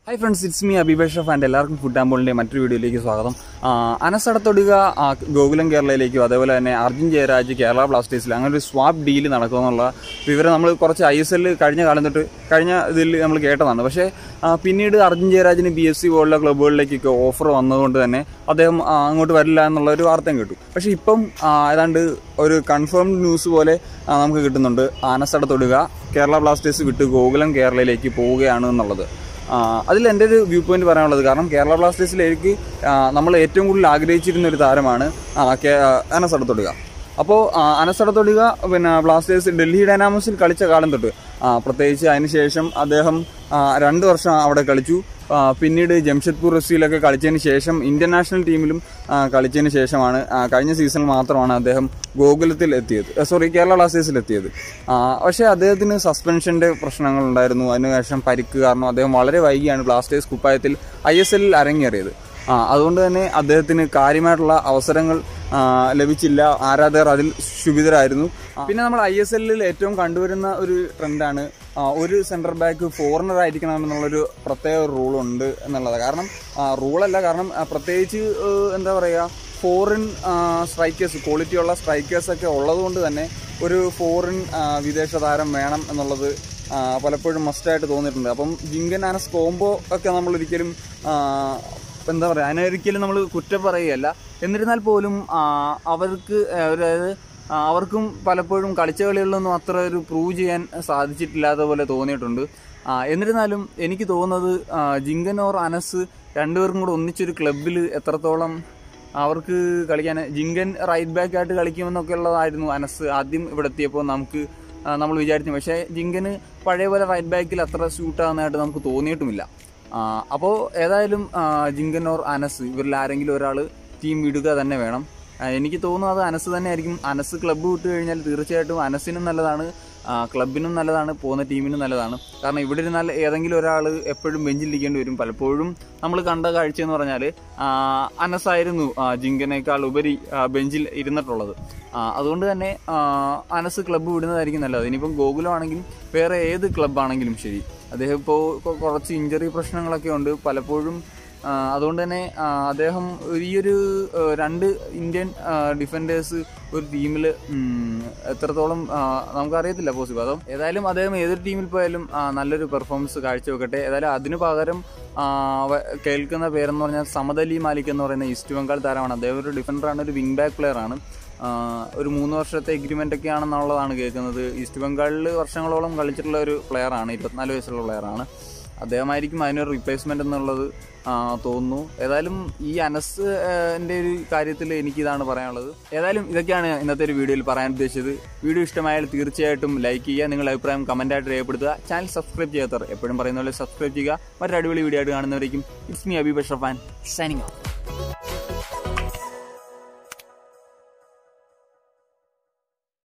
hi friends it's me Abhipesh and എല്ലാവർക്കും food ആമ്പോളിൻ്റെ മറ്റൊരു വീഡിയോയിലേക്ക് സ്വാഗതം ആ, അനസ് അടത്തൊടുക ആ, ഗോകുലം കേരളയിലേക്കും അതേപോലെ തന്നെ അർജുൻ ജയരാജ് കേരള ബ്ലാസ്റ്റേഴ്സിൽ അങ്ങനെ ഒരു സ്വാപ്പ് ഡീല് നടക്കുമെന്നുള്ള വിവരം നമ്മൾ കുറച്ച് ഐ എസ് എല്ലിൽ കഴിഞ്ഞ കാലം തൊട്ട് കഴിഞ്ഞ ഇതിൽ നമ്മൾ കേട്ടതാണ് പക്ഷേ ആ, പിന്നീട് അർജുൻ ജയരാജിന് ബി എസ് സി പോലുള്ള ക്ലബ്ബുകളിലേക്കൊക്കെ ഓഫർ വന്നതുകൊണ്ട് തന്നെ അദ്ദേഹം ആ, അങ്ങോട്ട് വരില്ല എന്നുള്ള ഒരു വാർത്തയും കിട്ടും പക്ഷേ ഇപ്പം ആ, ഏതാണ്ട് ഒരു കൺഫേം ന്യൂസ് പോലെ ആ, നമുക്ക് കിട്ടുന്നുണ്ട് അനസ് അടത്തൊടുക കേരള ബ്ലാസ്റ്റേഴ്സ് വിട്ട് ഗോകുലം കേരളയിലേക്ക് പോവുകയാണ് എന്നുള്ളത് ആ, അതിൽ എൻ്റെ ഒരു വ്യൂ പോയിന്റ് പറയാനുള്ളത് കാരണം കേരള ബ്ലാസ്റ്റേഴ്സിലേക്ക് ആ, നമ്മൾ ഏറ്റവും കൂടുതൽ ആഗ്രഹിച്ചിരുന്ന ഒരു താരമാണ് ആ, കേ- ആ, അനസ് അടത്തൊടുക അപ്പോൾ അനസ് അടത്തൊടുക പിന്നെ ബ്ലാസ്റ്റേഴ്സ് ഡൽഹി ഡൈനാമോസിൽ കളിച്ച കാലം തൊട്ട് ആ, പ്രത്യേകിച്ച് അതിനുശേഷം അദ്ദേഹം ആ, രണ്ട് വർഷം അവിടെ കളിച്ചു ആ, പിന്നീട് ജംഷഡ്പൂർ എഫ് സിയിലൊക്കെ കളിച്ചതിന് ശേഷം ഇന്ത്യൻ നാഷണൽ ടീമിലും ആ, കളിച്ചതിന് ശേഷമാണ് ആ, കഴിഞ്ഞ സീസണിൽ മാത്രമാണ് അദ്ദേഹം ഗോകുലത്തിൽ എത്തിയത് സോറി കേരള ബ്ലാസ്റ്റേഴ്സിൽ എത്തിയത് ആ, പക്ഷേ അദ്ദേഹത്തിന് സസ്പെൻഷൻ്റെ പ്രശ്നങ്ങളുണ്ടായിരുന്നു അതിനുശേഷം പരിക്ക് കാരണം അദ്ദേഹം വളരെ വൈകിയാണ് ബ്ലാസ്റ്റേഴ്സ് കുപ്പായത്തിൽ ഐ എസ് എല്ലിൽ അരങ്ങേറിയത് ആ, അതുകൊണ്ട് തന്നെ അദ്ദേഹത്തിന് കാര്യമായിട്ടുള്ള അവസരങ്ങൾ ആ, ലഭിച്ചില്ല ആരാധകർ അതിൽ ക്ഷുഭിതരായിരുന്നു ആ, പിന്നെ നമ്മൾ ഐ എസ് എല്ലിൽ ഏറ്റവും കണ്ടുവരുന്ന ഒരു ട്രെൻഡാണ് ആ, ഒരു സെൻറ്റർ ബാക്ക് ഫോറിനർ ആയിരിക്കണം എന്നുള്ളൊരു പ്രത്യേക റൂളുണ്ട് എന്നുള്ളത് കാരണം റൂളല്ല കാരണം ആ, പ്രത്യേകിച്ച് ഏഹ്, എന്താ പറയുക ഫോറിൻ സ്ട്രൈക്കേഴ്സ് ക്വാളിറ്റിയുള്ള സ്ട്രൈക്കേഴ്സ് ഒക്കെ ഉള്ളതുകൊണ്ട് തന്നെ ഒരു ഫോറിൻ ആ, വിദേശ താരം വേണം എന്നുള്ളത് ആ, പലപ്പോഴും മസ്റ്റായിട്ട് തോന്നിയിട്ടുണ്ട് അപ്പം ജിങ്കൻ ആനസ് കോംബോ ഒക്കെ നമ്മൾ ഒരിക്കലും ആ, എന്താ പറയുക അതിനൊരിക്കലും നമ്മൾ കുറ്റം പറയുകയല്ല എന്നിരുന്നാൽ പോലും ആ, അവർക്ക് ആ, അതായത് ആ, അവർക്കും പലപ്പോഴും കളിച്ച കളികളിലൊന്നും അത്ര ഒരു പ്രൂവ് ചെയ്യാൻ സാധിച്ചിട്ടില്ലാത്ത പോലെ തോന്നിയിട്ടുണ്ട് ആ, എന്നിരുന്നാലും എനിക്ക് തോന്നുന്നത് ആ, ജിങ്കൻ ഓർ അനസ് രണ്ടുപേർക്കും കൂടെ ഒന്നിച്ചൊരു ക്ലബിൽ എത്രത്തോളം അവർക്ക് കളിക്കാൻ ജിങ്കൻ റൈറ്റ് ബാക്ക് ആയിട്ട് കളിക്കുമെന്നൊക്കെ ഉള്ളതായിരുന്നു അനസ് ആദ്യം ഇവിടെ എത്തിയപ്പോൾ നമുക്ക് ആ, നമ്മൾ വിചാരിച്ചു പക്ഷേ ജിങ്കന് പഴയ പോലെ റൈറ്റ് ബാക്കിൽ അത്ര സ്യൂട്ടാകുന്നതായിട്ട് നമുക്ക് തോന്നിയിട്ടുമില്ല അപ്പോൾ ഏതായാലും ആ, ജിങ്കൻ ഓർ അനസ് ഇവരിൽ ആരെങ്കിലും ഒരാൾ ടീം വിടുക തന്നെ വേണം ആ, എനിക്ക് തോന്നുന്നു അത് അനസ് തന്നെ ആയിരിക്കും അനസ് ക്ലബ്ബ് വിട്ട് കഴിഞ്ഞാൽ തീർച്ചയായിട്ടും അനസിനും നല്ലതാണ് ആ, ക്ലബിനും നല്ലതാണ് പോകുന്ന ടീമിനും നല്ലതാണ് കാരണം ഇവിടെ ഇരുന്നാൽ ഏതെങ്കിലും ഒരാൾ എപ്പോഴും ബെഞ്ചിലിരിക്കേണ്ടി വരും പലപ്പോഴും നമ്മൾ കണ്ട കാഴ്ച എന്ന് പറഞ്ഞാൽ അനസായിരുന്നു ആ, ജിങ്കനേക്കാൾ ഉപരി ആ, ബെഞ്ചിൽ ഇരുന്നിട്ടുള്ളത് ആ, അതുകൊണ്ട് തന്നെ ആ, അനസ് ക്ലബ്ബ് വിടുന്നതായിരിക്കും നല്ലത് ഇനിയിപ്പം ഗോകുലമാണെങ്കിലും വേറെ ഏത് ക്ലബ്ബാണെങ്കിലും ശരി അദ്ദേഹം ഇപ്പോൾ കുറച്ച് ഇഞ്ചറി പ്രശ്നങ്ങളൊക്കെ ഉണ്ട് പലപ്പോഴും ആ, അതുകൊണ്ട് തന്നെ ആ, അദ്ദേഹം ഈ ഒരു ആ, രണ്ട് ഇന്ത്യൻ ഡിഫൻഡേഴ്സ് ഒരു ടീമിൽ എത്രത്തോളം ആ, നമുക്കറിയത്തില്ല പോസിബിൾ അതോ ഏതായാലും അദ്ദേഹം ഏതൊരു ടീമിൽ പോയാലും ആ, നല്ലൊരു പെർഫോമൻസ് കാഴ്ചവെക്കട്ടെ ഏതായാലും അതിനു പകരം ആ, വ- കേൾക്കുന്ന പേരെന്ന് പറഞ്ഞാൽ സമദ് അലി മാലിക് എന്ന് പറയുന്ന ഈസ്റ്റ് ബംഗാൾ താരമാണ് അദ്ദേഹം ഒരു ഡിഫൻഡറാണ് ഒരു വിങ് ബാക്ക് പ്ലെയർ ആണ് ആ, ഒരു മൂന്ന് വർഷത്തെ എഗ്രിമെൻ്റ് ഒക്കെ ആണെന്നുള്ളതാണ് കേൾക്കുന്നത് ഈസ്റ്റ് ബംഗാളിൽ വർഷങ്ങളോളം കളിച്ചിട്ടുള്ള ഒരു പ്ലെയറാണ് ഇരുപത്തിനാല് വയസ്സുള്ള പ്ലെയറാണ് അദ്ദേഹമായിരിക്കും അതിനൊരു റീപ്ലേസ്മെന്റ് എന്നുള്ളത് ആ, തോന്നുന്നു ഏതായാലും ഈ അനസ് എൻ്റെ ഒരു കാര്യത്തിൽ എനിക്കിതാണ് പറയാനുള്ളത് ഏതായാലും ഇതൊക്കെയാണ് ഇന്നത്തെ ഒരു വീഡിയോയിൽ പറയാൻ ഉദ്ദേശിച്ചത് വീഡിയോ ഇഷ്ടമായാൽ തീർച്ചയായിട്ടും ലൈക്ക് ചെയ്യുക നിങ്ങളുടെ അഭിപ്രായം കമൻറ്റായിട്ട് രേഖപ്പെടുത്തുക ചാനൽ സബ്സ്ക്രൈബ് ചെയ്യാത്തവർ എപ്പോഴും പറയുന്ന പോലെ സബ്സ്ക്രൈബ് ചെയ്യുക മറ്റൊരു അടിപൊളി വീഡിയോ ആയിട്ട് കാണുന്നവരേക്കും it's me Abi Bashar fan signing of